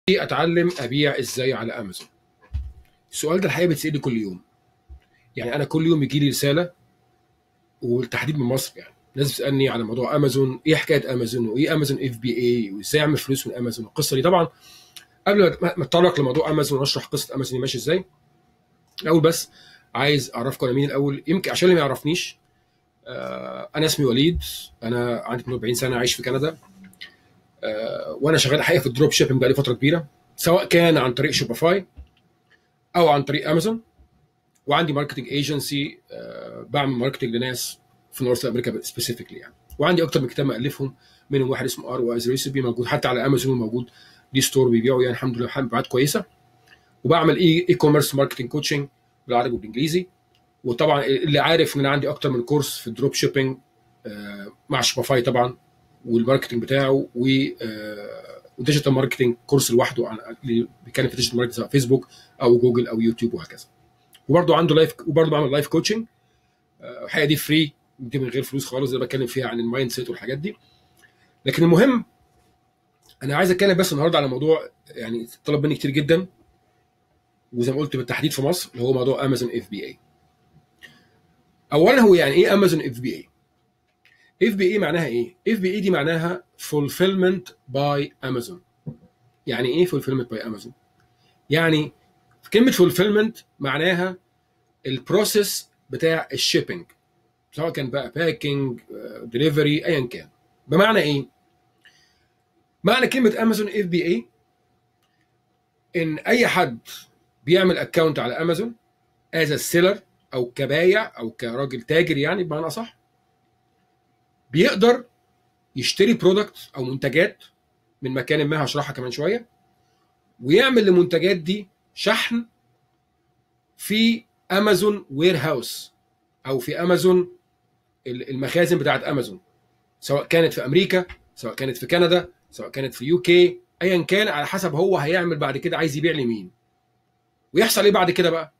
اتعلم ابيع ازاي على امازون السؤال ده الحقيقه بيتسالني كل يوم يعني انا كل يوم يجي لي رساله والتحديد من مصر يعني ناس بتسالني على موضوع امازون ايه حكايه امازون وايه امازون اف بي اي وازاي اعمل فلوس من امازون القصه دي طبعا قبل ما اتطرق لموضوع امازون واشرح قصه امازون ماشي ازاي الاول بس عايز اعرفكم انا مين الاول يمكن عشان اللي ما يعرفنيش آه انا اسمي وليد انا عندي 42 سنه عايش في كندا آه وانا شغال الحقيقه في الدروب شيبنج بقالي فتره كبيره سواء كان عن طريق شوبيفاي او عن طريق امازون وعندي ماركتنج ايجنسي آه بعمل ماركتنج لناس في نورث امريكا سبيسيفيكلي يعني وعندي اكتر من كتاب مالفهم منهم واحد اسمه ار وايز ريسبي موجود حتى على امازون موجود دي ستور بيبيعوا يعني الحمد لله مبيعات كويسه وبعمل اي اي كوميرس ماركتنج كوتشنج بالعربي وبالانجليزي وطبعا اللي عارف ان انا عندي اكتر من كورس في الدروب شيبنج آه مع شوبيفاي طبعا والماركتنج بتاعه و وديجيتال ماركتنج كورس لوحده عن اللي بيتكلم في ديجيتال ماركتنج سواء فيسبوك او جوجل او يوتيوب وهكذا وبرده عنده لايف وبرده بعمل لايف كوتشنج الحقيقه دي فري دي من غير فلوس خالص اللي بتكلم فيها عن المايند سيت والحاجات دي لكن المهم انا عايز اتكلم بس النهارده على موضوع يعني طلب مني كتير جدا وزي ما قلت بالتحديد في مصر اللي هو موضوع امازون اف بي اي اولا هو يعني ايه امازون اف بي اي اف بي اي معناها ايه اف بي اي دي معناها فولفيلمنت باي امازون يعني ايه فولفيلمنت باي امازون يعني كلمه فولفيلمنت معناها البروسيس بتاع الشيبنج سواء كان بقى باكينج دليفري ايا كان بمعنى ايه معنى كلمه امازون اف بي اي ان اي حد بيعمل اكونت على امازون از سيلر او كبايع او كراجل تاجر يعني بمعنى اصح بيقدر يشتري برودكت او منتجات من مكان ما هشرحها كمان شويه ويعمل للمنتجات دي شحن في امازون وير هاوس او في امازون المخازن بتاعت امازون سواء كانت في امريكا سواء كانت في كندا سواء كانت في يو كي ايا كان على حسب هو هيعمل بعد كده عايز يبيع لمين ويحصل ايه بعد كده بقى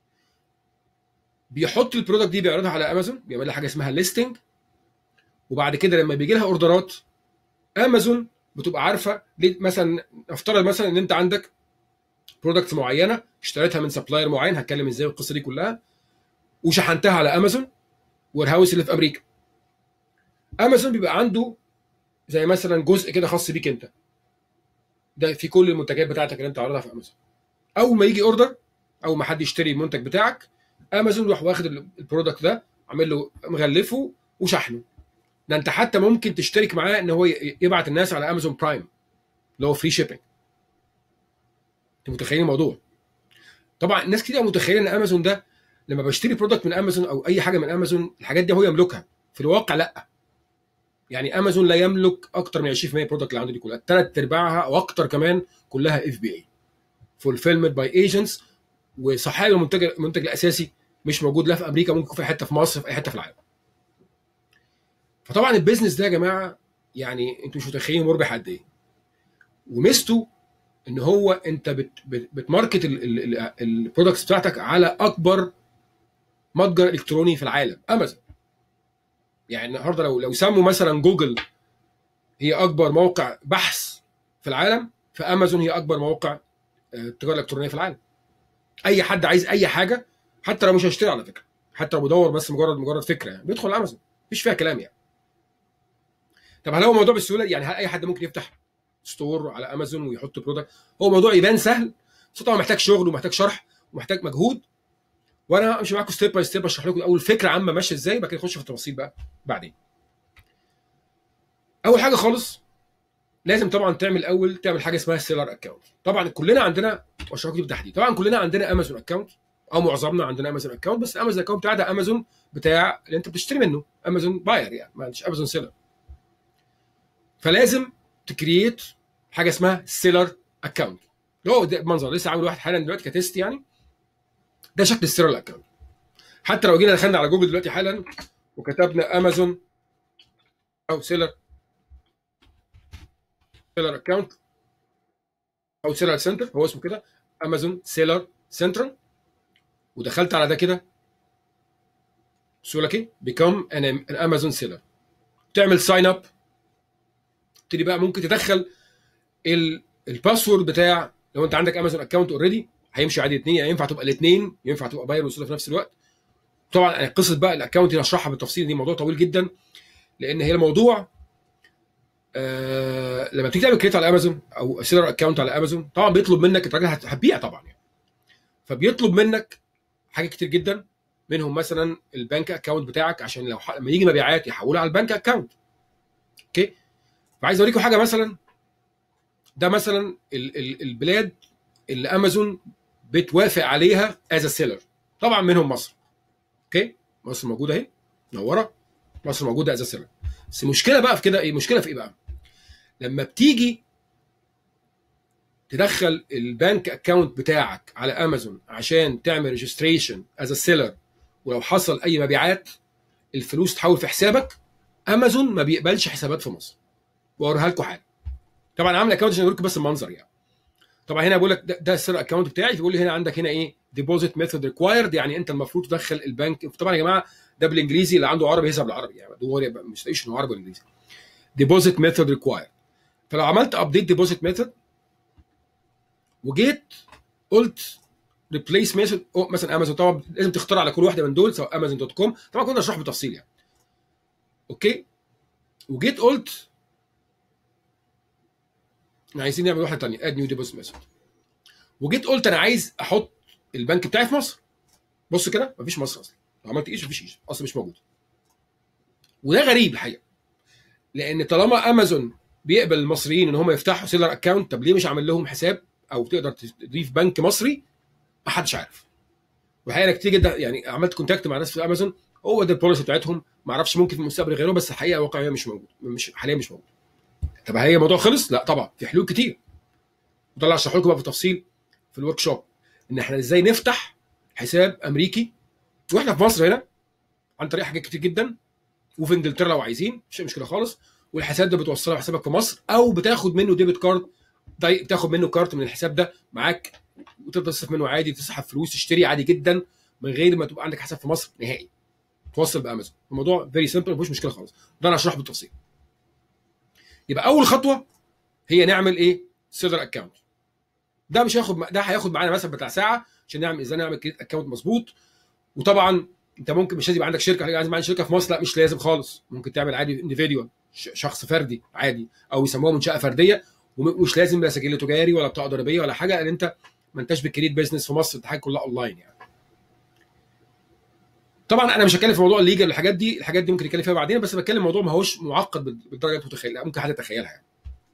بيحط البرودكت دي بيعرضها على امازون بيعمل لها حاجه اسمها ليستنج وبعد كده لما بيجي لها اوردرات امازون بتبقى عارفه ليه مثلا افترض مثلا ان انت عندك برودكت معينه اشتريتها من سبلاير معين هتكلم ازاي القصه دي كلها وشحنتها على امازون وير هاوس اللي في امريكا امازون بيبقى عنده زي مثلا جزء كده خاص بيك انت ده في كل المنتجات بتاعتك اللي انت عارضها في امازون اول ما يجي اوردر اول ما حد يشتري المنتج بتاعك امازون يروح واخد البرودكت ده عامل له مغلفه وشحنه ده انت حتى ممكن تشترك معاه ان هو يبعت الناس على امازون برايم اللي هو فري شيبنج انتوا متخيلين الموضوع طبعا الناس كتير متخيله ان امازون ده لما بشتري برودكت من امازون او اي حاجه من امازون الحاجات دي هو يملكها في الواقع لا يعني امازون لا يملك اكتر من 20% من البرودكت اللي عنده دي كلها ثلاث ارباعها او اكتر كمان كلها اف بي اي فولفيلمنت باي ايجنتس وصحيح المنتج المنتج الاساسي مش موجود لا في امريكا ممكن في حته في مصر في اي حته في العالم فطبعا البيزنس ده يا جماعه يعني انتوا مش متخيلين مربح قد ايه وميزته ان هو انت بت بت بتماركت البرودكتس بتاعتك على اكبر متجر الكتروني في العالم امازون يعني النهارده لو لو سموا مثلا جوجل هي اكبر موقع بحث في العالم فامازون هي اكبر موقع التجاره الالكترونيه في العالم اي حد عايز اي حاجه حتى لو مش هيشتري على فكره حتى لو بدور بس مجرد مجرد فكره يعني بيدخل امازون مفيش فيها كلام يعني طب هل هو الموضوع بالسهوله يعني هل اي حد ممكن يفتح ستور على امازون ويحط برودكت هو موضوع يبان سهل بس طبعا محتاج شغل ومحتاج شرح ومحتاج مجهود وانا همشي معاكم ستيب باي ستيب اشرح لكم اول فكره عامه ماشيه ازاي بعد كده نخش في التفاصيل بقى بعدين اول حاجه خالص لازم طبعا تعمل اول تعمل حاجه اسمها سيلر اكونت طبعا كلنا عندنا واشرح لكم بالتحديد طبعا كلنا عندنا امازون اكونت او معظمنا عندنا امازون اكونت بس امازون اكونت بتاع ده امازون بتاع اللي انت بتشتري منه امازون باير يعني ما عندش امازون سيلر فلازم تكريت حاجه اسمها سيلر اكونت اللي هو ده منظر لسه عامل واحد حالا دلوقتي كتيست يعني ده شكل السيلر اكونت حتى لو جينا دخلنا على جوجل دلوقتي حالا وكتبنا امازون او سيلر سيلر اكونت او سيلر سنتر هو اسمه كده امازون سيلر سنترال ودخلت على ده كده لك ايه بيكم ان امازون سيلر تعمل ساين اب تبتدي بقى ممكن تدخل الباسورد بتاع لو انت عندك امازون اكونت اوريدي هيمشي عادي اثنين يعني ينفع تبقى الاثنين ينفع تبقى باير وسيلر في نفس الوقت طبعا يعني قصه بقى الاكونت دي هشرحها بالتفصيل دي موضوع طويل جدا لان هي الموضوع آه لما تيجي تعمل كريت على امازون او سيلر اكونت على امازون طبعا بيطلب منك انت راجل هت- هتبيع طبعا يعني فبيطلب منك حاجات كتير جدا منهم مثلا البنك اكونت بتاعك عشان لو ح- لما يجي مبيعات يحولها على البنك اكونت اوكي فعايز اوريكم حاجه مثلا ده مثلا ال ال البلاد اللي امازون بتوافق عليها از سيلر طبعا منهم مصر اوكي مصر موجوده اهي منوره مصر موجوده از سيلر بس المشكله بقى في كده ايه المشكله في ايه بقى لما بتيجي تدخل البنك اكونت بتاعك على امازون عشان تعمل ريجستريشن از سيلر ولو حصل اي مبيعات الفلوس تحول في حسابك امازون ما بيقبلش حسابات في مصر واوريها لكم حاجه طبعا عامل اكونت عشان اوريكم بس المنظر يعني طبعا هنا بقول لك ده, ده السير اكونت بتاعي بيقول لي هنا عندك هنا ايه ديبوزيت ميثود ريكوايرد يعني انت المفروض تدخل البنك طبعا يا جماعه ده بالانجليزي اللي عنده عربي يذهب بالعربي يعني دوري مش تلاقيش انه عربي ولا انجليزي ديبوزيت ميثود ريكوايرد فلو عملت ابديت ديبوزيت ميثود وجيت قلت ريبليس ميثود مثلا امازون طبعا لازم تختار على كل واحده من دول سواء امازون دوت كوم طبعا كنا نشرح بالتفصيل يعني اوكي وجيت قلت احنا عايزين نعمل واحده ثانيه اد نيو ديبوزيت ميثود وجيت قلت انا عايز احط البنك بتاعي في مصر بص كده مفيش مصر اصلا لو عملت ايش مفيش ايش اصلا مش موجود وده غريب الحقيقه لان طالما امازون بيقبل المصريين ان هم يفتحوا سيلر اكونت طب ليه مش عامل لهم حساب او تقدر تضيف بنك مصري ما حدش عارف والحقيقه كتير جدا يعني عملت كونتاكت مع ناس في امازون هو ده البوليسي بتاعتهم ما اعرفش ممكن في المستقبل غيره بس الحقيقه واقعيا مش موجود مش حاليا مش موجود طب هي الموضوع خلص لا طبعا في حلول كتير وده اللي هشرح لكم بقى بالتفصيل في الورك شوب ان احنا ازاي نفتح حساب امريكي واحنا في مصر هنا عن طريق حاجات كتير جدا وفي انجلترا لو عايزين مفيش مشكله خالص والحساب ده بتوصله على حسابك في مصر او بتاخد منه ديبت كارد بتاخد منه كارت من الحساب ده معاك وتقدر تصرف منه عادي تسحب فلوس تشتري عادي جدا من غير ما تبقى عندك حساب في مصر نهائي توصل بامازون الموضوع فيري سمبل مفيش مشكله خالص ده انا هشرحه بالتفصيل يبقى اول خطوه هي نعمل ايه سيلر اكونت ده مش هياخد ده هياخد معانا مثلا بتاع ساعه عشان نعمل ازاي نعمل كريت اكونت مظبوط وطبعا انت ممكن مش لازم يبقى عندك شركه عايز عندك شركه في مصر لا مش لازم خالص ممكن تعمل عادي انديفيديوال شخص فردي عادي او يسموها منشاه فرديه ومش لازم لا سجل تجاري ولا بطاقه ضريبيه ولا حاجه لان انت ما انتش بكريت بيزنس في مصر حاجه كلها اونلاين يعني طبعا انا مش هتكلم في موضوع الليجل الحاجات دي الحاجات دي ممكن نتكلم فيها بعدين بس بتكلم موضوع ما هوش معقد بالدرجه اللي انت متخيلها ممكن حد يتخيلها يعني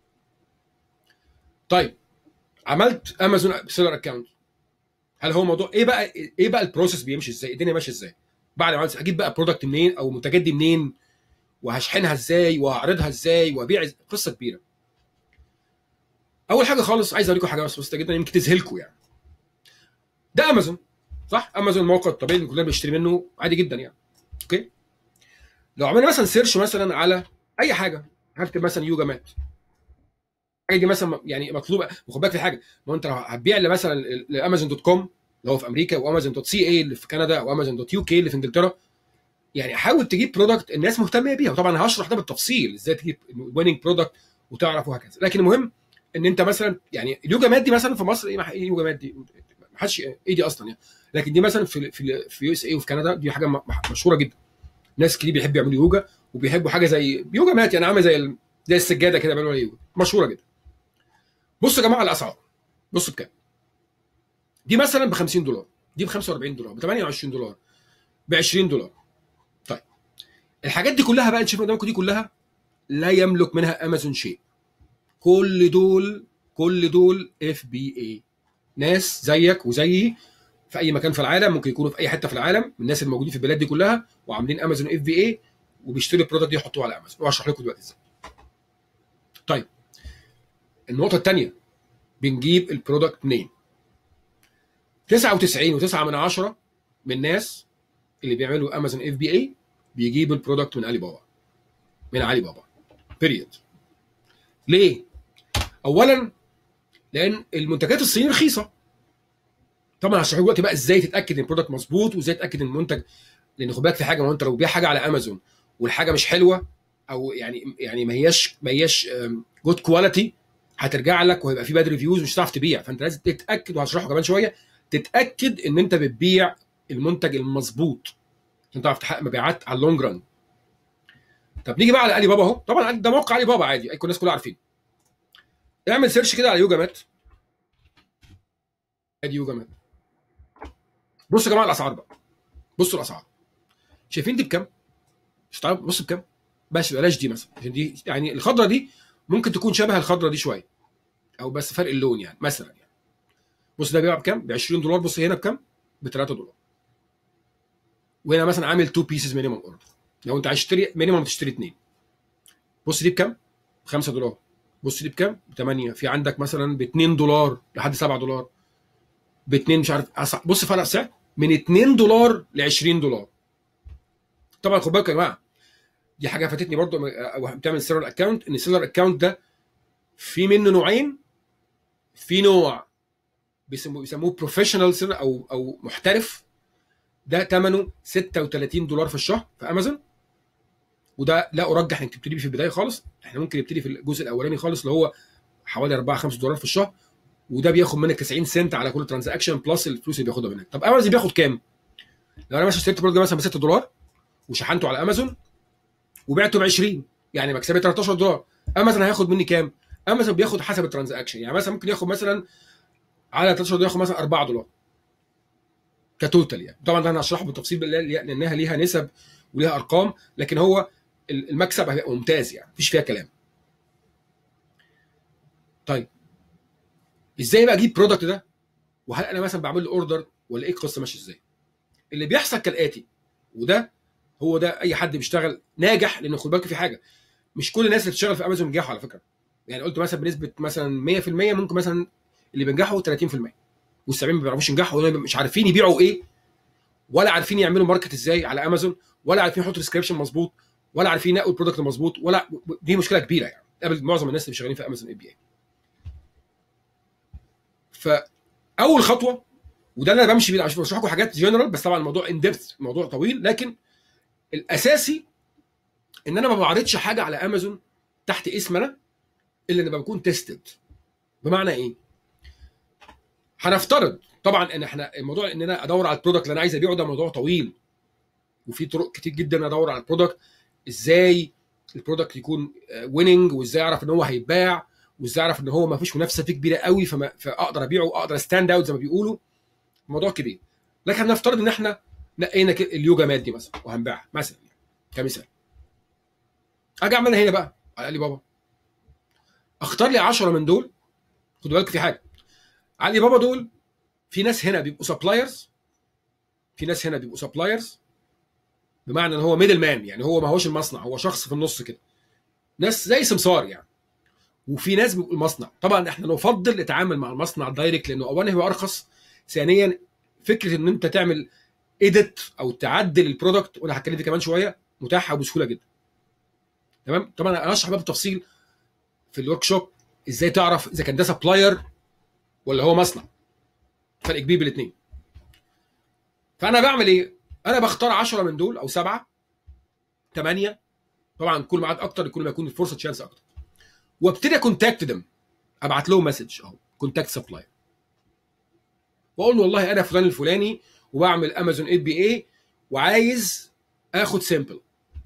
طيب عملت امازون سيلر اكونت هل هو موضوع ايه بقى ايه بقى البروسيس بيمشي ازاي الدنيا ماشيه ازاي بعد ما عملت اجيب بقى برودكت منين او منتجات دي منين وهشحنها ازاي وهعرضها ازاي وابيع إزاي؟ قصه كبيره اول حاجه خالص عايز اوريكم حاجه بس بسيطه جدا يمكن تذهلكم يعني ده امازون صح امازون الموقع الطبيعي اللي كلنا بنشتري منه عادي جدا يعني اوكي لو عملنا مثلا سيرش مثلا على اي حاجه هكتب مثلا يوجا مات الحاجه دي مثلا يعني مطلوبه وخد بالك في حاجه ما انت لو هتبيع مثلا لامازون دوت كوم اللي هو في امريكا وامازون دوت سي اي اللي في كندا وامازون دوت يو كي اللي في انجلترا يعني حاول تجيب برودكت الناس مهتمه بيها وطبعا هشرح ده بالتفصيل ازاي تجيب ويننج برودكت وتعرف وهكذا لكن المهم ان انت مثلا يعني اليوجا مات دي مثلا في مصر ايه ايه يوجا مات دي ما حدش ايه دي اصلا يعني لكن دي مثلا في في في يو اس اي وفي كندا دي حاجه مشهوره جدا ناس كتير بيحبوا يعملوا يوجا وبيحبوا حاجه زي يوجا مات يعني عامله زي زي السجاده كده بيعملوا يوجا مشهوره جدا بصوا يا جماعه الاسعار بصوا بكام دي مثلا ب 50 دولار دي ب 45 دولار ب 28 دولار ب 20 دولار طيب الحاجات دي كلها بقى تشوفوا قدامكم دي كلها لا يملك منها امازون شيء كل دول كل دول اف بي اي ناس زيك وزيي في اي مكان في العالم ممكن يكونوا في اي حته في العالم من الناس الموجودين في البلاد دي كلها وعاملين امازون اف بي اي وبيشتروا البرودكت دي يحطوه على امازون وهشرح لكم دلوقتي ازاي طيب النقطه الثانيه بنجيب البرودكت منين 99 و9 من عشرة من الناس اللي بيعملوا امازون اف بي اي بيجيبوا البرودكت من علي بابا من علي بابا بيريد ليه اولا لان المنتجات الصينيه رخيصه طبعا هشرح دلوقتي بقى ازاي تتاكد ان البرودكت مظبوط وازاي تتاكد ان المنتج لان خد بالك في حاجه ما انت لو بيع حاجه على امازون والحاجه مش حلوه او يعني يعني ما هياش ما هياش جود كواليتي هترجع لك وهيبقى في باد ريفيوز مش هتعرف تبيع فانت لازم تتاكد وهشرحه كمان شويه تتاكد ان انت بتبيع المنتج المظبوط عشان تعرف تحقق مبيعات على اللونج ران طب نيجي بقى على علي بابا اهو طبعا ده موقع علي بابا عادي الناس كلها عارفين اعمل سيرش كده على يوجا مات ادي يوجا مات بصوا يا جماعه الاسعار بقى بصوا الاسعار شايفين دي بكام؟ مش تعرف بص بكام؟ بس بلاش دي مثلا عشان دي يعني الخضره دي ممكن تكون شبه الخضره دي شويه او بس فرق اللون يعني مثلا يعني بص ده بيبيع بكام؟ ب 20 دولار بص هنا بكام؟ ب 3 دولار وهنا مثلا عامل 2 بيسز مينيمم اوردر لو انت عايز تشتري مينيمم تشتري اثنين بص دي بكام؟ ب 5 دولار بص دي بكام؟ ب 8 في عندك مثلا ب 2 دولار لحد 7 دولار ب 2 مش عارف أصع- بص فرق سعر من 2 دولار ل 20 دولار طبعا خد بالك يا جماعه دي حاجه فاتتني برضو او بتعمل سيلر اكونت ان السيلر اكونت ده في منه نوعين في نوع بيسموه بيسموه بروفيشنال سيلر او او محترف ده ثمنه 36 دولار في الشهر في امازون وده لا ارجح انك تبتدي بيه في البدايه خالص احنا ممكن نبتدي في الجزء الاولاني خالص اللي هو حوالي 4 5 دولار في الشهر وده بياخد منك 90 سنت على كل ترانزاكشن بلس الفلوس اللي بياخدها منك طب امازون بياخد كام؟ لو انا مثلا اشتريت برودكت مثلا ب 6 دولار وشحنته على امازون وبعته ب 20 يعني مكسبي 13 دولار امازون هياخد مني كام؟ امازون بياخد حسب الترانزاكشن يعني مثلا ممكن ياخد مثلا على 13 دولار ياخد مثلا 4 دولار كتوتال يعني طبعا ده انا هشرحه بالتفصيل لأن- لانها ليها نسب وليها ارقام لكن هو ال- المكسب هيبقى ممتاز يعني مفيش فيها كلام طيب ازاي بقى اجيب برودكت ده وهل انا مثلا بعمل له اوردر ولا ايه القصه ماشيه ازاي اللي بيحصل كالاتي وده هو ده اي حد بيشتغل ناجح لان خد بالك في حاجه مش كل الناس اللي بتشتغل في امازون بينجحوا على فكره يعني قلت مثلا بنسبه مثلا 100% ممكن مثلا اللي بينجحوا 30% وال70 ما بيعرفوش ينجحوا ولا مش عارفين يبيعوا ايه ولا عارفين يعملوا ماركت ازاي على امازون ولا عارفين يحطوا ديسكربشن مظبوط ولا عارفين ينقوا البرودكت مظبوط ولا دي مشكله كبيره يعني قابل معظم الناس اللي شغالين في امازون اي بي اي فاول خطوه وده اللي انا بمشي بيه عشان بشرح لكم حاجات جنرال بس طبعا الموضوع ان ديبث موضوع طويل لكن الاساسي ان انا ما بعرضش حاجه على امازون تحت اسم انا الا لما بكون تيستد بمعنى ايه؟ هنفترض طبعا ان احنا الموضوع ان انا ادور على البرودكت اللي انا عايز ابيعه ده موضوع طويل وفي طرق كتير جدا ادور على البرودكت ازاي البرودكت يكون ويننج وازاي اعرف ان هو هيتباع وازاي اعرف ان هو ما فيش منافسه فيه كبيره قوي فما فاقدر ابيعه اقدر ستاند اوت زي ما بيقولوا موضوع كبير لكن هنفترض ان احنا نقينا كده اليوجا مات دي مثلا وهنبيعها مثلا يعني كمثال اجي اعملها هنا بقى على علي بابا اختار لي 10 من دول خدوا بالك في حاجه علي بابا دول في ناس هنا بيبقوا سبلايرز في ناس هنا بيبقوا سبلايرز بمعنى ان هو ميدل مان يعني هو ما هوش المصنع هو شخص في النص كده ناس زي سمسار يعني وفي ناس بيبقوا المصنع طبعا احنا نفضل نتعامل مع المصنع دايركت لانه اولا هو ارخص ثانيا فكره ان انت تعمل ايديت او تعدل البرودكت وانا هتكلم فيه كمان شويه متاحه وبسهوله جدا تمام طبعا انا هشرح بقى بالتفصيل في الورك شوب ازاي تعرف اذا كان ده سبلاير ولا هو مصنع فرق كبير بين الاثنين فانا بعمل ايه انا بختار 10 من دول او سبعه ثمانيه طبعا كل ما عاد اكتر كل ما يكون الفرصه تشانس اكتر وابتدي كونتاكت دم ابعت لهم مسج اهو كونتاكت سبلاير واقول له والله انا فلان الفلاني وبعمل امازون اي بي اي وعايز اخد سامبل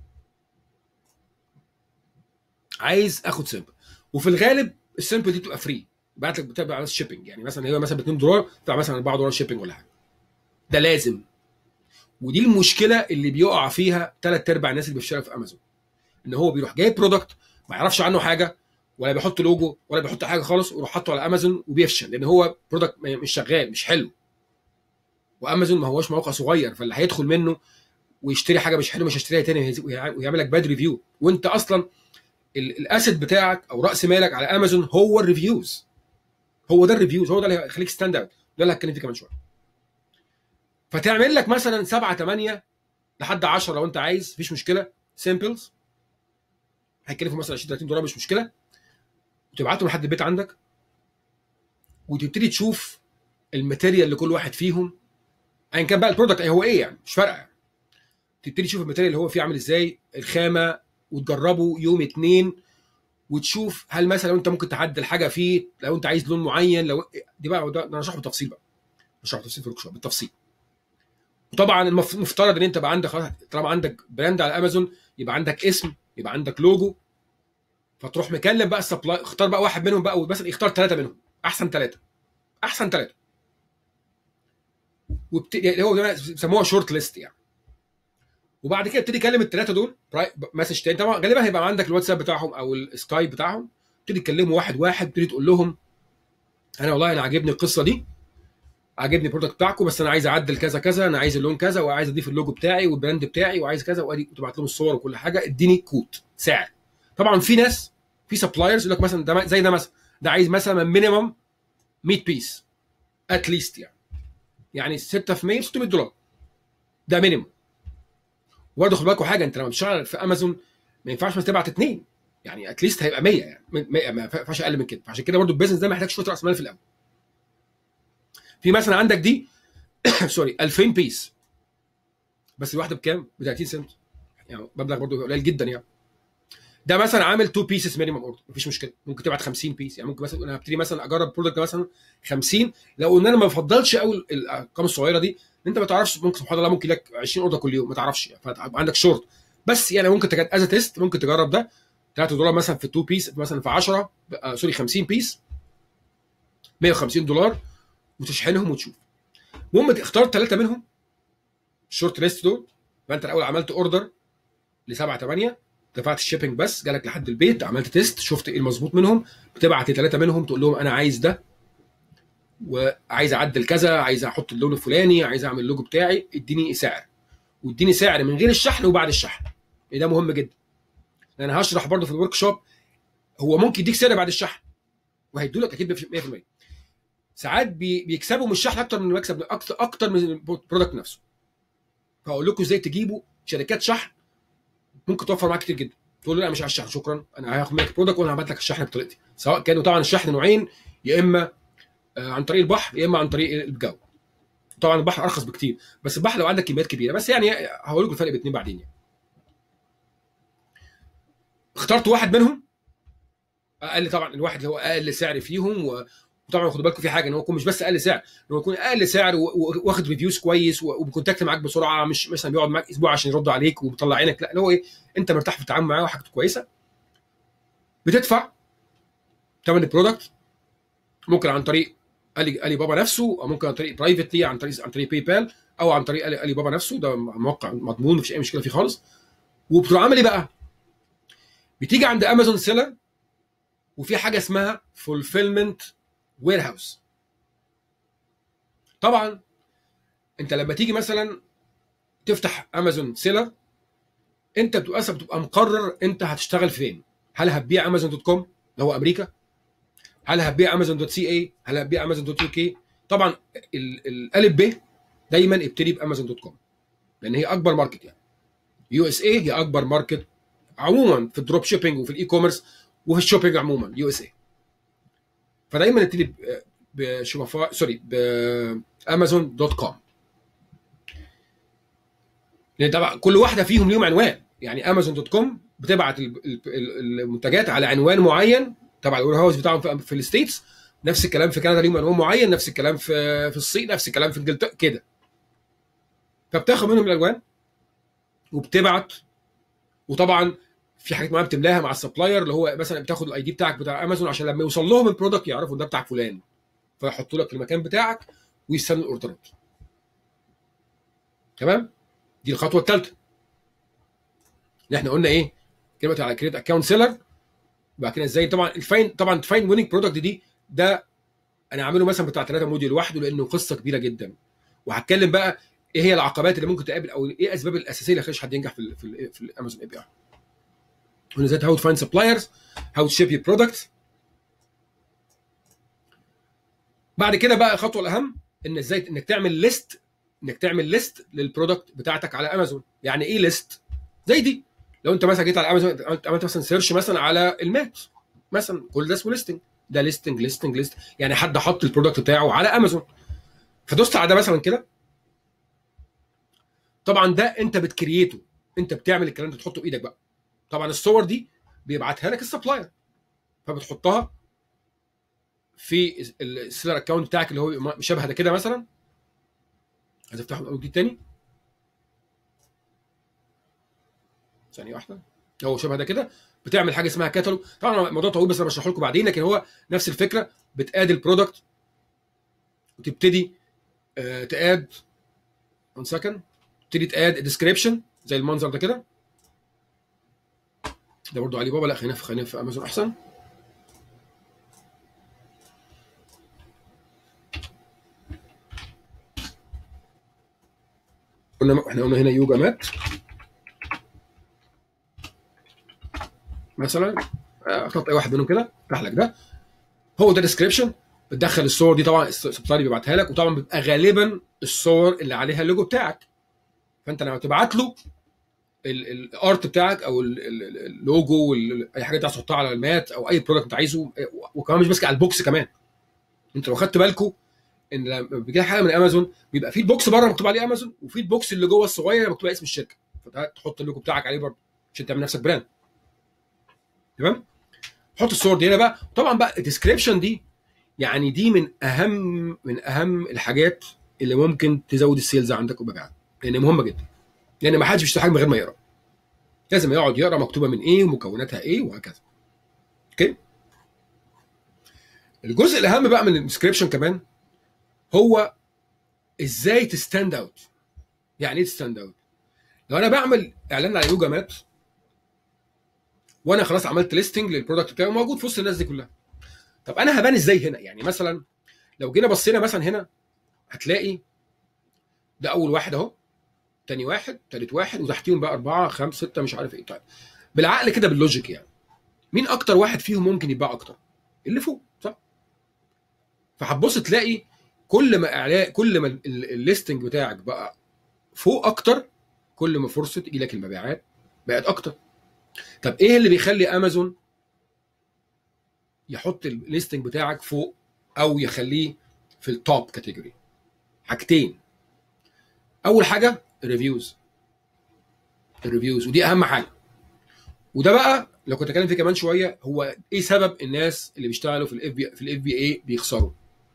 عايز اخد سامبل وفي الغالب السامبل دي بتبقى فري بعت لك بتبقى على الشيبنج يعني مثلا هي مثلا ب 2 دولار بتاع مثلا 4 دولار شيبنج ولا حاجه ده لازم ودي المشكله اللي بيقع فيها ثلاث ارباع الناس اللي بيشتغلوا في امازون ان هو بيروح جايب برودكت ما يعرفش عنه حاجه ولا بيحط لوجو ولا بيحط حاجه خالص ويروح حاطه على امازون وبيفشل لان هو برودكت مش شغال مش حلو وامازون ما هوش موقع صغير فاللي هيدخل منه ويشتري حاجه مش حلوه مش هيشتريها تاني ويعمل لك باد ريفيو وانت اصلا الاسيت بتاعك او راس مالك على امازون هو الريفيوز هو ده الريفيوز هو ده اللي هيخليك ستاند اوت ده اللي هتكلم فيه كمان شويه فتعمل لك مثلا 7 8 لحد 10 لو انت عايز مفيش مشكله سامبلز هيكلفوا مثلا 20 30 دولار مش مشكله وتبعتهم لحد البيت عندك وتبتدي تشوف الماتيريال لكل واحد فيهم ايا كان بقى البرودكت هو ايه يعني مش فارقه يعني. تبتدي تشوف الماتيريال اللي هو فيه عامل ازاي الخامه وتجربه يوم اتنين وتشوف هل مثلا انت ممكن تعدل حاجه فيه لو انت عايز لون معين لو دي بقى ده انا هشرحه بالتفصيل بقى هشرحه بالتفصيل في الورك بالتفصيل وطبعا المفترض ان انت بقى عندك خلاص طالما عندك براند على امازون يبقى عندك اسم يبقى عندك لوجو فتروح مكلم بقى السبلاي اختار بقى واحد منهم بقى مثلا يختار ثلاثه منهم احسن ثلاثه احسن ثلاثه وبت... يعني هو بيسموها شورت ليست يعني وبعد كده ابتدي كلم الثلاثه دول مسج تاني طبعا غالبا هيبقى عندك الواتساب بتاعهم او السكايب بتاعهم تبتدي تكلموا واحد واحد تبتدي تقول لهم انا والله انا عاجبني القصه دي عاجبني البرودكت بتاعكم بس انا عايز اعدل كذا كذا انا عايز اللون كذا وعايز اضيف اللوجو بتاعي والبراند بتاعي وعايز كذا وادي تبعت لهم الصور وكل حاجه اديني كوت سعر طبعا في ناس في سبلايرز يقول لك مثلا ده زي ده مثلا ده عايز مثلا مينيمم 100 بيس اتليست يعني يعني 6 في 100 600 دولار ده مينيمم وبرضه خد بالكم حاجه انت لما بتشتغل في امازون ما ينفعش بس تبعت اثنين يعني اتليست هيبقى 100 يعني 100 ما ينفعش اقل من كده فعشان كده برضه البيزنس ده محتاج شويه راس مال في الاول في مثلا عندك دي سوري 2000 بيس بس الواحده بكام؟ ب 30 سنت يعني مبلغ برضه قليل جدا يعني ده مثلا عامل 2 بيسز مينيمم اوردر مفيش مشكله ممكن تبعت 50 بيس يعني ممكن مثلا انا هبتدي مثلا اجرب برودكت مثلا 50 لو ان انا ما بفضلش قوي الارقام الصغيره دي انت ما تعرفش ممكن سبحان الله ممكن لك 20 اوردر كل يوم ما تعرفش يعني فيبقى عندك شورت بس يعني ممكن تجد از تيست ممكن تجرب ده 3 دولار مثلا في 2 بيس مثلا في 10 آه سوري 50 بيس 150 دولار وتشحنهم وتشوف المهم اختار ثلاثه منهم الشورت ليست دول فانت الاول عملت اوردر ل 7 8 دفعت الشيبنج بس جالك لحد البيت عملت تيست شفت ايه المظبوط منهم بتبعت ثلاثه منهم تقول لهم انا عايز ده وعايز اعدل كذا عايز احط اللون الفلاني عايز اعمل اللوجو بتاعي اديني سعر واديني سعر من غير الشحن وبعد الشحن ده مهم جدا لان هشرح برضو في الورك شوب هو ممكن يديك سعر بعد الشحن وهيدوا لك اكيد 100% ساعات بي بيكسبوا من الشحن اكتر من المكسب اكتر اكتر من البرودكت نفسه فاقول لكم ازاي تجيبوا شركات شحن ممكن توفر معاك كتير جدا تقول له لا مش على الشحن شكرا انا هاخد منك برودكت وانا هبعت لك الشحن بطريقتي سواء كانوا طبعا الشحن نوعين يا اما عن طريق البحر يا اما عن طريق الجو طبعا البحر ارخص بكتير بس البحر لو عندك كميات كبيره بس يعني هقول لكم الفرق بين الاثنين بعدين يعني اخترت واحد منهم اقل طبعا الواحد اللي هو اقل سعر فيهم و... وطبعا خدوا بالكم في حاجه ان هو يكون مش بس اقل سعر ان هو يكون اقل سعر واخد ريفيوز كويس وبيكونتاكت معاك بسرعه مش مثلا بيقعد معاك اسبوع عشان يرد عليك وبيطلع عينك لا اللي هو ايه انت مرتاح في التعامل معاه وحاجته كويسه بتدفع ثمن البرودكت ممكن عن طريق الي الي بابا نفسه او ممكن عن طريق برايفتلي عن طريق عن طريق باي بال او عن طريق الي بابا نفسه ده موقع مضمون مفيش اي مشكله فيه خالص وبتروح عامل ايه بقى؟ بتيجي عند امازون سيلر وفي حاجه اسمها فولفيلمنت وير هاوس طبعا انت لما تيجي مثلا تفتح امازون سيلر انت بتبقى بتبقى مقرر انت هتشتغل فين هل هتبيع امازون دوت كوم اللي هو امريكا هل هتبيع امازون دوت سي اي هل هتبيع امازون دوت يو كي طبعا الالف ب دايما ابتدي بامازون دوت كوم لان هي اكبر ماركت يعني يو اس اي هي اكبر ماركت عموما في الدروب شيبنج وفي الاي كوميرس وفي الشوبينج عموما يو اس اي فدايما ابتدي بشوفا سوري بامازون دوت كوم لان طبعا كل واحده فيهم ليهم عنوان يعني امازون دوت كوم بتبعت المنتجات على عنوان معين تبع الوير هاوس بتاعهم في الستيتس نفس الكلام في كندا ليهم عنوان معين نفس الكلام في في الصين نفس الكلام في انجلترا كده فبتاخد منهم الالوان وبتبعت وطبعا في حاجات معينه بتملاها مع السبلاير اللي هو مثلا بتاخد الاي دي بتاعك بتاع امازون عشان لما يوصل لهم البرودكت يعرفوا ده بتاع فلان فيحطوا لك المكان بتاعك ويستنوا الاوردرات تمام دي الخطوه الثالثه اللي احنا قلنا ايه كلمه على كريت اكونت سيلر وبعد كده ازاي طبعا الفاين طبعا تفاين ويننج برودكت دي ده انا عامله مثلا بتاع ثلاثه موديل لوحده لانه قصه كبيره جدا وهتكلم بقى ايه هي العقبات اللي ممكن تقابل او ايه الاسباب الاساسيه اللي تخليش حد ينجح في ال في, ال في الامازون اي بي ار قلنا ازاي هاو تو فايند سبلايرز هاو تو شيب يور برودكت بعد كده بقى الخطوه الاهم ان ازاي انك تعمل ليست انك تعمل ليست للبرودكت بتاعتك على امازون يعني ايه ليست زي دي لو انت مثلا جيت على امازون عملت مثلا سيرش مثلا على المات مثلا كل ده اسمه ليستنج ده ليستنج ليستنج ليست يعني حد حط البرودكت بتاعه على امازون فدوست على ده مثلا كده طبعا ده انت بتكريته انت بتعمل الكلام ده تحطه بايدك بقى طبعا الصور دي بيبعتها لك السبلاير فبتحطها في السيلر اكونت بتاعك اللي هو شبه ده كده مثلا عايز افتحه من اول جديد تاني ثانيه واحده هو شبه ده كده بتعمل حاجه اسمها كاتالوج طبعا الموضوع طويل بس انا بشرحه لكم بعدين لكن هو نفس الفكره بتاد البرودكت وتبتدي آه تاد one second تبتدي تاد ديسكريبشن زي المنظر ده كده ده برضو علي بابا لا خلينا في خلينا في امازون احسن قلنا احنا قلنا هنا يوجا مات مثلا اخترت اي واحد منهم كده افتح لك ده هو ده ديسكريبشن بتدخل الصور دي طبعا السبتايب بيبعتها لك وطبعا بيبقى غالبا الصور اللي عليها اللوجو بتاعك فانت لما تبعت له الارت بتاعك او اللوجو اي حاجه انت عايز تحطها على المات او اي برودكت انت عايزه وكمان مش ماسك على البوكس كمان انت لو خدت بالكم ان لما بيجي حاجه من امازون بيبقى في البوكس بره مكتوب عليه امازون وفي البوكس اللي جوه الصغير مكتوب عليه اسم الشركه فتحط اللوجو بتاعك عليه برضه عشان تعمل نفسك براند تمام حط الصور دي هنا بقى طبعا بقى الديسكريبشن دي يعني دي من اهم من اهم الحاجات اللي ممكن تزود السيلز عندك ومبيعات لان مهمه جدا لان ما حدش بيشتري حاجه من غير ما يقرا لازم يقعد يقرا مكتوبه من ايه ومكوناتها ايه وهكذا اوكي الجزء الاهم بقى من الديسكريبشن كمان هو ازاي تستاند اوت يعني ايه تستاند اوت لو انا بعمل اعلان على يوجا مات وانا خلاص عملت ليستنج للبرودكت بتاعي موجود في وسط الناس دي كلها طب انا هبان ازاي هنا يعني مثلا لو جينا بصينا مثلا هنا هتلاقي ده اول واحد اهو تاني واحد تالت واحد وتحتيهم بقى اربعه خمسه سته مش عارف ايه طيب بالعقل كده باللوجيك يعني مين اكتر واحد فيهم ممكن يتباع اكتر اللي فوق صح فهتبص تلاقي كل ما اعلان كل ما الليستنج بتاعك بقى فوق اكتر كل ما فرصه تجي لك المبيعات بقت اكتر طب ايه اللي بيخلي امازون يحط الليستنج بتاعك فوق او يخليه في التوب كاتيجوري حاجتين اول حاجه الريفيوز الريفيوز ودي اهم حاجه وده بقى لو كنت اتكلم فيه كمان شويه هو ايه سبب الناس اللي بيشتغلوا في الاف بي في الاف بي اي بيخسروا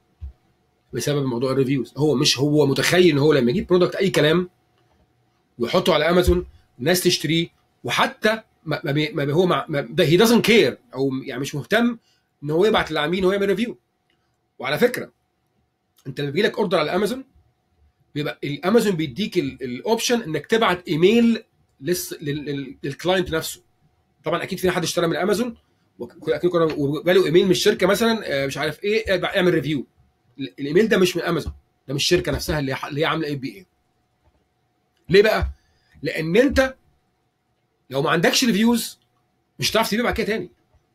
بسبب موضوع الريفيوز هو مش هو متخيل ان هو لما يجيب برودكت اي كلام ويحطه على امازون الناس تشتريه وحتى ما, ما, ما هو ما ده هي دازنت كير او يعني مش مهتم ان هو يبعت للعميل ويعمل ريفيو وعلى فكره انت لما بيجي لك اوردر على امازون بيبقى الامازون بيديك الاوبشن انك تبعت ايميل للكلاينت نفسه طبعا اكيد في حد اشترى من امازون اكيد كنا وجاله ايميل من الشركه مثلا مش عارف ايه اعمل ريفيو الايميل ده مش من امازون ده مش الشركه نفسها اللي اللي هي عامله اي بي اي ليه بقى لان انت لو ما عندكش ريفيوز مش هتعرف تبيع بعد كده تاني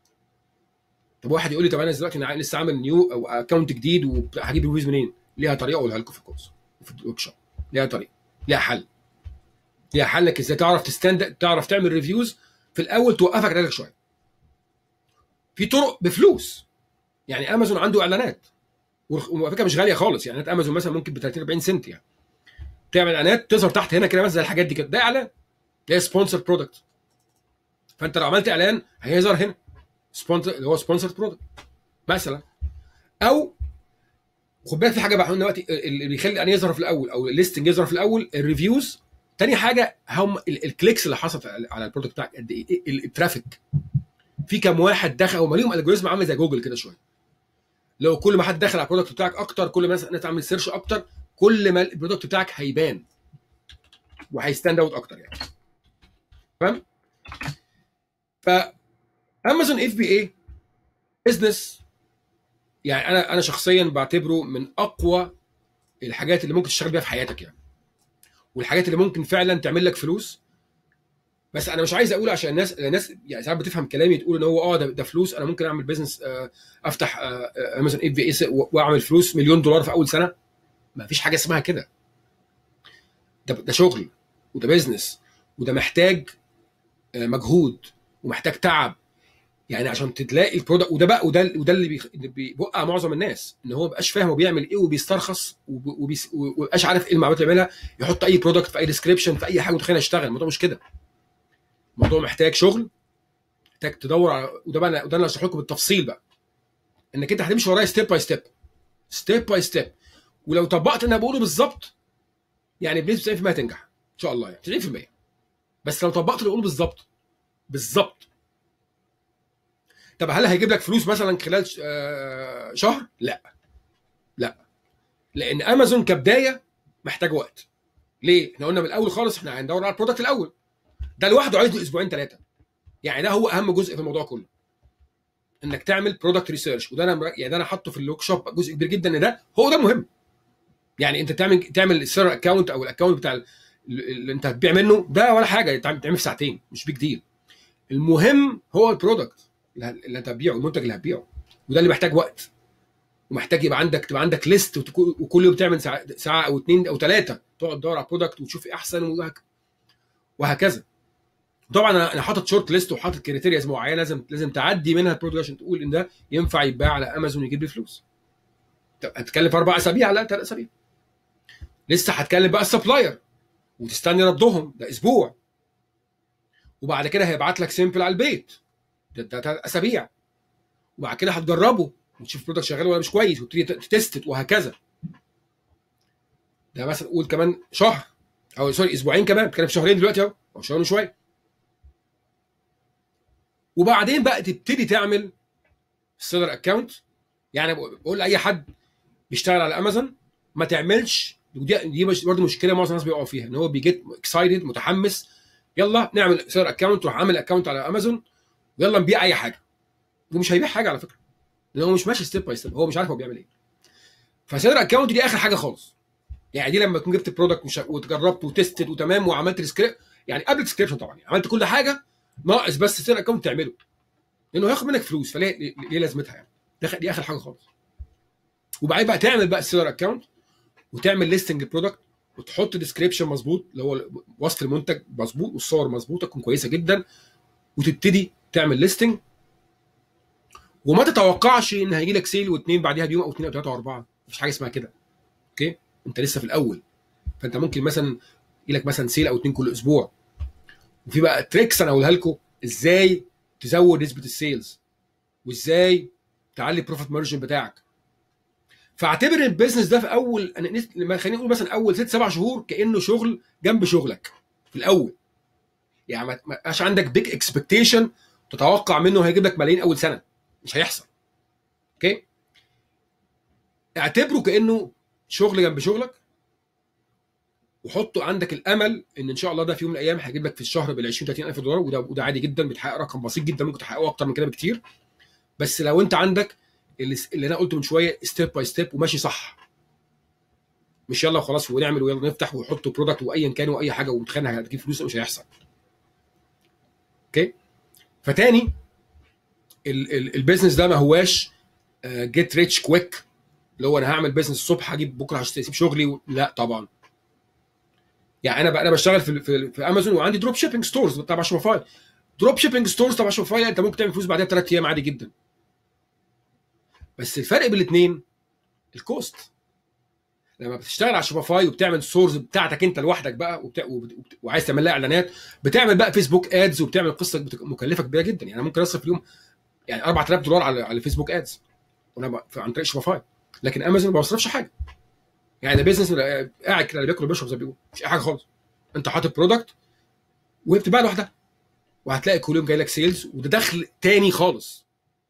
طب واحد يقول لي طب انا دلوقتي انا لسه عامل نيو او اكونت جديد وهجيب ريفيوز منين؟ ليها طريقه اقولها لكم في الكورس في الورك شوب ليها طريقه ليها حل ليها حل انك ازاي تعرف تستند تعرف تعمل ريفيوز في الاول توقفك رجلك شويه في طرق بفلوس يعني امازون عنده اعلانات وعلى فكره مش غاليه خالص يعني امازون مثلا ممكن ب 30 40 سنت يعني تعمل اعلانات تظهر تحت هنا كده مثلا زي الحاجات دي كده ده اعلان ده سبونسر برودكت فانت لو عملت اعلان هيظهر هنا سبونسر اللي هو سبونسر برودكت مثلا او خد بالك في حاجه بقى دلوقتي اللي بيخلي الاعلان يظهر في الاول او الليستنج يظهر في الاول الريفيوز تاني حاجه هم الكليكس اللي حصلت على البرودكت بتاعك قد ايه الترافيك في كام واحد دخل هم ليهم الجوريزم عامل زي جوجل كده شويه لو كل ما حد دخل على البرودكت بتاعك اكتر كل ما الناس تعمل سيرش اكتر كل ما البرودكت بتاعك هيبان وهيستاند اوت اكتر يعني تمام ف امازون اف بي اي بزنس يعني انا انا شخصيا بعتبره من اقوى الحاجات اللي ممكن تشتغل بيها في حياتك يعني والحاجات اللي ممكن فعلا تعمل لك فلوس بس انا مش عايز اقول عشان الناس الناس يعني ساعات بتفهم كلامي تقول ان هو اه ده, ده فلوس انا ممكن اعمل بزنس افتح امازون اف بي اي واعمل فلوس مليون دولار في اول سنه ما فيش حاجه اسمها كده ده ده شغل وده بزنس وده محتاج مجهود ومحتاج تعب يعني عشان تلاقي البرودكت وده بقى وده وده اللي بيوقع معظم الناس ان هو مبقاش فاهم هو بيعمل ايه وبيسترخص ومبقاش عارف ايه المعلومات اللي بيعملها يحط اي برودكت في اي ديسكريبشن في اي حاجه متخيل يشتغل الموضوع مش كده الموضوع محتاج شغل محتاج تدور على وده بقى وده انا هشرح لكم بالتفصيل بقى انك انت هتمشي ورايا ستيب باي ستيب ستيب باي ستيب ولو طبقت اللي انا بقوله بالظبط يعني بنسبه 90% هتنجح ان شاء الله يعني 90% بس لو طبقت اللي بقوله بالظبط بالظبط طب هل هيجيب لك فلوس مثلا خلال ش- آه، شهر؟ لا لا لان امازون كبدايه محتاج وقت ليه؟ احنا قلنا من الاول خالص احنا هندور على البرودكت الاول ده لوحده عايز له اسبوعين ثلاثه يعني ده هو اهم جزء في الموضوع كله انك تعمل برودكت ريسيرش وده انا مر- يعني ده انا حاطه في الورك شوب جزء كبير جدا ان ده هو ده مهم يعني انت تعمل تعمل السيرفر اكونت او الاكونت بتاع ال- اللي انت هتبيع منه ده ولا حاجه يتعمل تعمل في ساعتين مش بيج ديل المهم هو البرودكت اللي ه- اللي انت هتبيعه المنتج اللي هتبيعه وده اللي محتاج وقت ومحتاج يبقى عندك تبقى عندك ليست وكل يوم تعمل ساعه, ساعة او اثنين او ثلاثه تقعد تدور على برودكت وتشوف ايه احسن وهك- وهكذا طبعا انا أنا حاطط شورت ليست وحاطط كريتيرياز معينه لازم لازم تعدي منها البرودكت عشان تقول ان ده ينفع يتباع على امازون يجيب لي فلوس طب هتتكلم في اربع اسابيع لا ثلاث اسابيع لسه هتكلم بقى السبلاير وتستني ردهم ده اسبوع وبعد كده هيبعت لك سيمبل على البيت ده ده ثلاث اسابيع وبعد كده هتجربه وتشوف البرودكت شغال ولا مش كويس وتبتدي تست وهكذا ده مثلا قول كمان شهر او سوري اسبوعين كمان بتتكلم في شهرين دلوقتي اهو او شهرين وشويه وبعدين بقى تبتدي تعمل سيلر اكونت يعني بقول لاي حد بيشتغل على امازون ما تعملش ودي دي برضه مشكله معظم الناس بيقعوا فيها ان هو بيجيت اكسايتد متحمس يلا نعمل سيلر اكونت روح عامل اكونت على امازون ويلا نبيع اي حاجه ومش هيبيع حاجه على فكره لان هو مش ماشي ستيب باي ستيب هو مش عارف هو بيعمل ايه فسيلر اكونت دي اخر حاجه خالص يعني دي لما تكون جبت برودكت وش- وتجربت وتستد وتمام وعملت السكريبت يعني قبل السكريبشن طبعا يعني عملت كل حاجه ناقص بس سيلر اكونت تعمله لانه هياخد منك فلوس فليه ليه ليه لازمتها يعني ده- دي اخر حاجه خالص وبعدين بقى تعمل بقى السيلر اكونت وتعمل ليستنج البرودكت وتحط ديسكريبشن مظبوط اللي هو وصف المنتج مظبوط والصور مظبوطه تكون كويسه جدا وتبتدي تعمل ليستنج وما تتوقعش ان هيجي لك سيل واثنين بعديها بيوم او اثنين او ثلاثه او اربعه مفيش حاجه اسمها كده اوكي انت لسه في الاول فانت ممكن مثلا يجي لك مثلا سيل او اثنين كل اسبوع وفي بقى تريكس انا اقولها لكم ازاي تزود نسبه السيلز وازاي تعلي البروفيت مارجن بتاعك فاعتبر البيزنس ده في اول انا نس- لما خلينا نقول مثلا اول ست سبع شهور كانه شغل جنب شغلك في الاول يعني ما ما يبقاش عندك بيج اكسبكتيشن تتوقع منه هيجيب لك ملايين اول سنه مش هيحصل اوكي اعتبره كانه شغل جنب شغلك وحطه عندك الامل ان ان شاء الله ده في يوم من الايام هيجيب لك في الشهر بال 20 30 الف دولار وده وده عادي جدا بتحقق رقم بسيط جدا ممكن تحققه اكتر من كده بكتير بس لو انت عندك اللي, اللي انا قلته من شويه ستيب باي ستيب وماشي صح مش يلا وخلاص ونعمل ويلا نفتح ونحط برودكت وايا كان واي حاجه ومتخيل هتجيب فلوس مش هيحصل اوكي فتاني ال- ال- البيزنس ده ما هواش جيت ريتش كويك اللي هو انا هعمل بيزنس الصبح هجيب بكره هسيب شغلي و... لا طبعا يعني انا بقى انا بشتغل في في, في امازون وعندي دروب شيبنج ستورز تبع شوفاي دروب شيبنج ستورز تبع شوفاي انت ممكن تعمل فلوس بعدها بثلاث ايام عادي جدا بس الفرق بين الاثنين الكوست لما بتشتغل على شوفاي وبتعمل ستورز بتاعتك انت لوحدك بقى وبت... وبت... وبت... وعايز تعمل لها اعلانات بتعمل بقى فيسبوك ادز وبتعمل قصه بت... مكلفه كبيره جدا يعني ممكن اصرف اليوم يعني 4000 دولار على على فيسبوك ادز وانا ب... عن طريق شوفاي لكن امازون ما بصرفش حاجه يعني ده بيزنس قاعد كده بياكل وبيشرب زي ما بيقولوا مش اي حاجه خالص انت حاطط برودكت وهي بتتباع لوحدها وهتلاقي كل يوم جاي لك سيلز وده دخل تاني خالص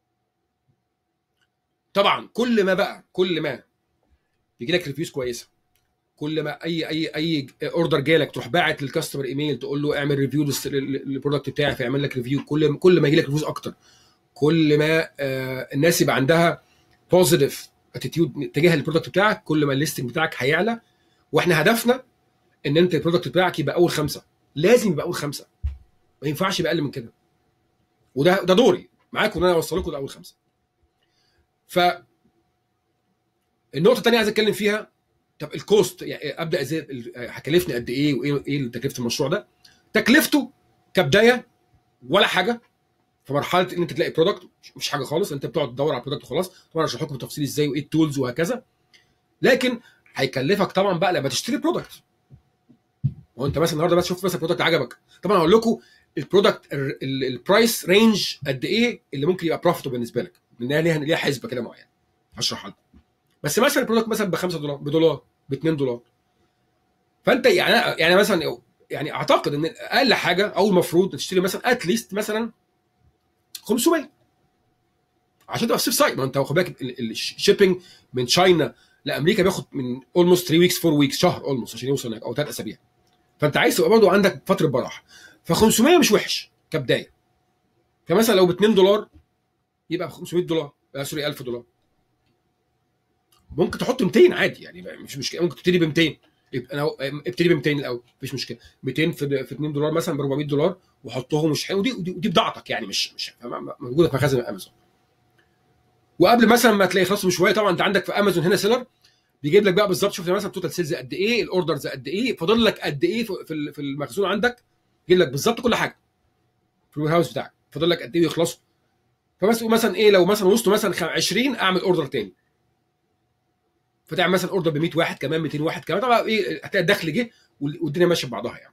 طبعا كل ما بقى كل ما يجي لك ريفيوز كويسه كل ما اي اي اي اوردر جالك تروح باعت للكاستمر ايميل تقول له اعمل ريفيو للبرودكت بتاعي فيعمل لك ريفيو كل كل ما يجي لك ريفيوز اكتر كل ما آه الناس يبقى عندها بوزيتيف اتيتيود تجاه البرودكت بتاعك كل ما الليستنج بتاعك هيعلى واحنا هدفنا ان انت البرودكت بتاعك يبقى اول خمسه لازم يبقى اول خمسه ما ينفعش يبقى اقل من كده وده ده دوري معاكم ان انا اوصل لكم لاول خمسه ف النقطه الثانيه عايز اتكلم فيها طب الكوست يعني ابدا ازاي هكلفني قد ايه وايه ايه تكلفه المشروع ده تكلفته كبدايه ولا حاجه في مرحله ان انت تلاقي برودكت مش حاجه خالص انت بتقعد تدور على البرودكت وخلاص طبعا اشرح لكم بالتفصيل ازاي وايه التولز وهكذا لكن هيكلفك طبعا بقى لما تشتري برودكت هو انت مثلا النهارده بس شفت مثلا برودكت عجبك طبعا اقول لكم البرودكت البرايس رينج قد ايه اللي ممكن يبقى بروفيتبل بالنسبه لك لانها ليها ليها حسبه كده معينه هشرحها لك بس مثلا البرودكت مثلا ب 5 دولار بدولار ب 2 دولار فانت يعني يعني مثلا يعني اعتقد ان اقل حاجه او المفروض تشتري مثلا اتليست مثلا 500 عشان تبقى سيف سايد ما انت واخد بالك الشيبنج من تشاينا لامريكا بياخد من اولموست 3 ويكس 4 ويكس شهر اولموست عشان يوصل هناك او ثلاث اسابيع فانت عايز تبقى برضه عندك فتره براح ف 500 مش وحش كبدايه فمثلا لو ب 2 دولار يبقى ب 500 دولار آه سوري 1000 دولار ممكن تحط 200 عادي يعني مش مشكله ممكن تبتدي ب 200 يبقى انا ابتدي ب 200 الاول مفيش مشكله 200 في في 2 دولار مثلا ب 400 دولار وحطهم مش حلو ودي ودي, ودي بضاعتك يعني مش مش موجوده في مخازن امازون وقبل مثلا ما تلاقي خلصوا بشويه طبعا انت عندك في امازون هنا سيلر بيجيب لك بقى بالظبط شوف مثلا توتال سيلز قد ايه الاوردرز قد ايه فاضل لك قد ايه في في المخزون عندك يجيب لك بالظبط كل حاجه في الوير هاوس بتاعك فاضل لك قد ايه يخلصوا فبس مثلا ايه لو مثلا وصلوا مثلا 20 اعمل اوردر تاني فتعمل مثلا اوردر ب 100 واحد كمان 200 واحد كمان طبعا ايه هتلاقي الدخل جه والدنيا ماشيه ببعضها يعني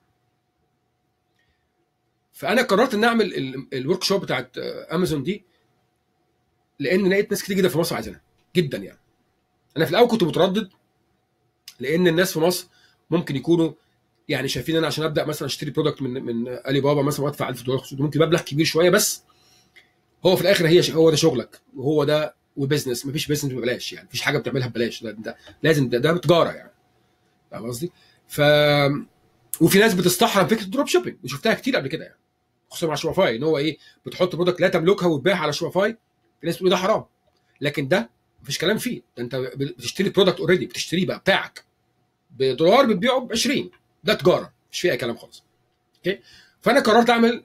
فانا قررت ان اعمل الورك شوب بتاعت امازون دي لان لقيت ناس كتير جدا في مصر عايزينها جدا يعني انا في الاول كنت متردد لان الناس في مصر ممكن يكونوا يعني شايفين انا عشان ابدا مثلا اشتري برودكت من من الي بابا مثلا وادفع 1000 دولار ممكن مبلغ كبير شويه بس هو في الاخر هي هو ده شغلك وهو ده وبزنس مفيش بزنس ببلاش يعني مفيش حاجه بتعملها ببلاش ده, ده لازم ده, ده تجاره يعني فاهم قصدي؟ ف وفي ناس بتستحرم فكره الدروب شيبنج وشفتها كتير قبل كده يعني خصوصا مع شوفاي ان هو ايه بتحط برودكت لا تملكها وتبيعها على شوفاي في ناس بتقول ده حرام لكن ده مفيش كلام فيه ده انت بتشتري برودكت اوريدي بتشتريه بقى بتاعك بدولار بتبيعه ب 20 ده تجاره مش فيها كلام خالص اوكي فانا قررت اعمل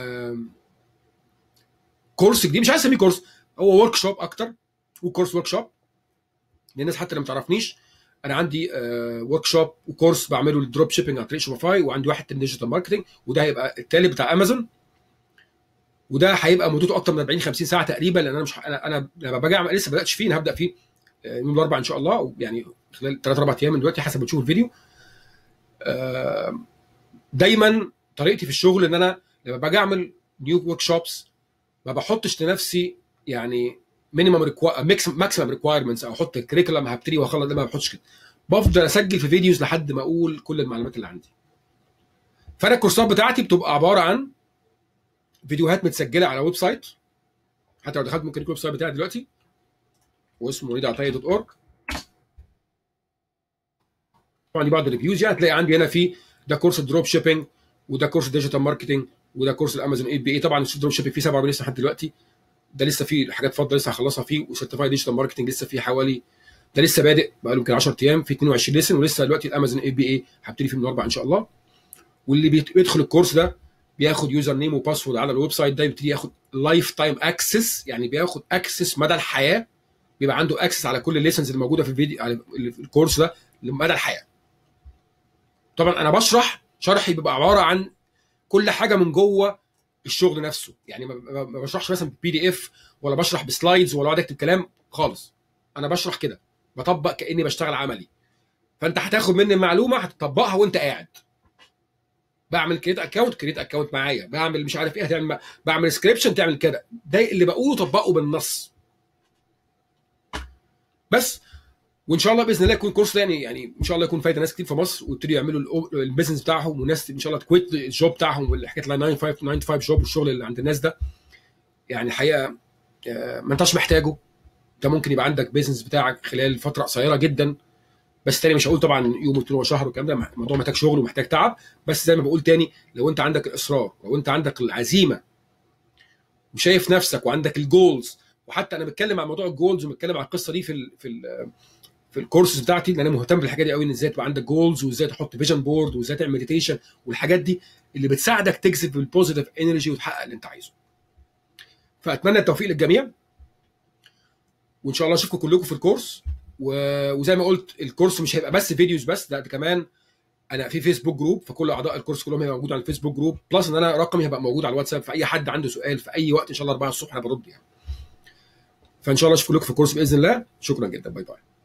كورس جديد مش عايز اسميه كورس هو ورك شوب اكتر وكورس ورك شوب للناس حتى اللي ما تعرفنيش انا عندي ورك شوب وكورس بعمله للدروب شيبنج عن طريق شوفاي وعندي واحد تاني ديجيتال ماركتنج وده هيبقى التالت بتاع امازون وده هيبقى مدته اكتر من 40 50 ساعه تقريبا لان انا مش انا انا لما باجي اعمل لسه ما بداتش فيه انا هبدا فيه يوم الاربعاء ان شاء الله يعني خلال 3 4 ايام من دلوقتي حسب ما تشوف الفيديو دايما طريقتي في الشغل ان انا لما باجي اعمل نيو ورك شوبس ما بحطش لنفسي يعني مينيمم ماكسيمم ريكوايرمنتس او احط الكريكولم هبتدي واخلص ما بحطش كده بفضل اسجل في فيديوز لحد ما اقول كل المعلومات اللي عندي فانا الكورسات بتاعتي بتبقى عباره عن فيديوهات متسجله على ويب سايت حتى لو دخلت ممكن يكون الويب سايت بتاعي دلوقتي واسمه وليد عطيه دوت اورج طبعا دي بعض الريفيوز يعني هتلاقي عندي هنا في ده كورس الدروب شيبنج وده كورس الديجيتال ماركتنج وده كورس الامازون اي بي اي طبعا الدروب شيبنج فيه 47 لسه لحد دلوقتي ده لسه فيه حاجات فاضله لسه هخلصها فيه وسيرتيفايد ديجيتال ماركتنج لسه فيه حوالي ده لسه بادئ بقى له يمكن 10 ايام في 22 ليسن ولسه دلوقتي الامازون اي بي اي هبتدي فيه من الاربعاء ان شاء الله واللي بيدخل الكورس ده بياخد يوزر نيم وباسورد على الويب سايت ده يبتدي ياخد لايف تايم اكسس يعني بياخد اكسس مدى الحياه بيبقى عنده اكسس على كل الليسنز اللي موجوده في الفيديو على الكورس ده لمدى الحياه طبعا انا بشرح شرحي بيبقى عباره عن كل حاجه من جوه الشغل نفسه يعني ما بشرحش مثلا بي دي اف ولا بشرح بسلايدز ولا اقعد اكتب كلام خالص انا بشرح كده بطبق كاني بشتغل عملي فانت هتاخد مني المعلومه هتطبقها وانت قاعد بعمل كريت اكونت كريت اكونت معايا بعمل مش عارف ايه هتعمل بعمل سكريبشن تعمل كده ده اللي بقوله طبقه بالنص بس وان شاء الله باذن الله يكون الكورس ده يعني يعني ان شاء الله يكون فايده ناس كتير في مصر ويبتدوا يعملوا البيزنس بتاعهم وناس ان شاء الله تكويت الجوب بتاعهم والحكايه 95 95 جوب والشغل اللي عند الناس ده يعني الحقيقه ما انتش محتاجه انت ممكن يبقى عندك بيزنس بتاعك خلال فتره قصيره جدا بس تاني مش هقول طبعا يوم واثنين وشهر والكلام ده الموضوع محتاج شغل ومحتاج تعب بس زي ما بقول تاني لو انت عندك الاصرار لو انت عندك العزيمه وشايف نفسك وعندك الجولز وحتى انا بتكلم عن موضوع الجولز وبتكلم عن القصه دي في ال في ال في الكورسز بتاعتي لان انا مهتم بالحاجات دي قوي ان ازاي تبقى عندك جولز وازاي تحط فيجن بورد وازاي تعمل مديتيشن والحاجات دي اللي بتساعدك تجذب البوزيتيف انرجي وتحقق اللي انت عايزه. فاتمنى التوفيق للجميع وان شاء الله اشوفكم كلكم في الكورس وزي ما قلت الكورس مش هيبقى بس فيديوز بس لا ده كمان انا في فيسبوك جروب فكل اعضاء الكورس كلهم هيبقى موجود على الفيسبوك جروب بلس ان انا رقمي هيبقى موجود على الواتساب فاي حد عنده سؤال في اي وقت ان شاء الله 4 الصبح انا برد يعني فان شاء الله اشوفكم كلكم في الكورس باذن الله شكرا جدا باي باي